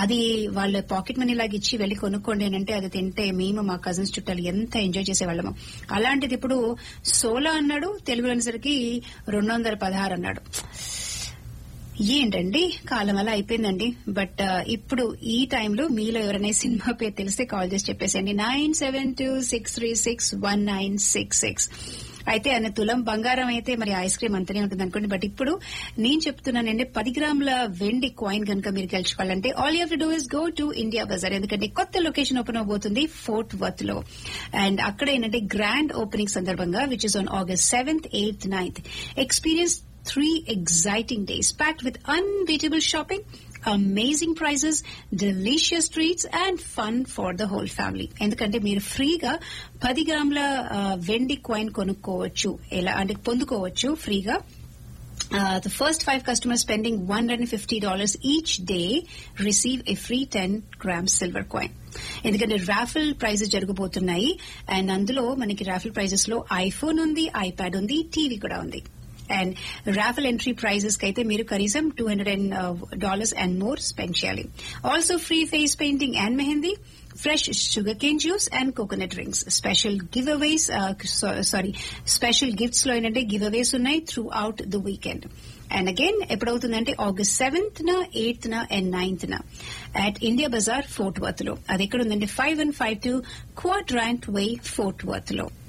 అది వాళ్ళ pocket money లాగా ఇచ్చి వెళ్లి కొనుక్కోండి అని అంటే అది తింటే మేము మా కజిన్స్ చుట్టాలు ఎంత ఎంజాయ్ చేసేవాళ్ళము అలాంటిది ఇప్పుడు సోలా అన్నాడు తెలుగులో అనేసరికి రెండు వందల పదహారు అన్నాడు ఏంటండి కాలం అలా అయిపోయిందండి బట్ ఇప్పుడు ఈ టైంలో మీలో ఎవరైనా ఈ సినిమా పేరు తెలిస్తే కాల్ చేసి చెప్పేసండి nine seven two six three six one nine six six అయితే అన్న తులం బంగారం అయితే మరి ఐస్ క్రీమ్ అంతనే ఉంటుంది అనుకోండి బట్ ఇప్పుడు నేను చెప్తున్నానండి పది గ్రాముల వెండి కాయిన్ కనుక మీరు గెలుచుకోవాలంటే all you to do is go to India bazaar ఎందుకంటే కొత్త లొకేషన్ ఓపెన్ అవబోతుంది ఫోర్ట్ వర్త్ లో అండ్ అక్కడ ఏంటంటే గ్రాండ్ ఓపెనింగ్ సందర్భంగా which is on August seventh eighth ninth experience three exciting days packed with unbeatable shopping, amazing prices, delicious treats, and fun for the whole family. ఎందుకంటే మీరు ఫ్రీగా పది గ్రాముల ఆ, వెండి కాయిన్ కొనుక్కోవచ్చు ఎలా అంటే పొందుకోవచ్చు ఫ్రీగా Uh, the first five customers spending $150 each day receive a free 10 gram silver coin. ఎందుకంటే రాఫిల్ ప్రైజెస్ జరగబోతున్నాయి అండ్ అందులో మనకి రాఫిల్ ప్రైజెస్ లో ఐఫోన్ ఉంది ఐప్యాడ్ ఉంది టీవీ కూడా ఉంది అండ్ రాఫిల్ ఎంట్రీ ప్రైజెస్ కి అయితే మీరు కనీసం two hundred and dollars and more spend చేయాలి also free face painting and mehndi fresh sugar cane juice and coconut drinks special giveaways sorry special gifts లో ఏంటంటే గివ్ అవేస్ ఉన్నాయి throughout the weekend and again ఎప్పుడవుతుందంటే August seventh న eighth న and ninth న at India bazaar Fort Worth లో అది ఎక్కడ ఉందంటే five one five two quad rank way Fort Worth లో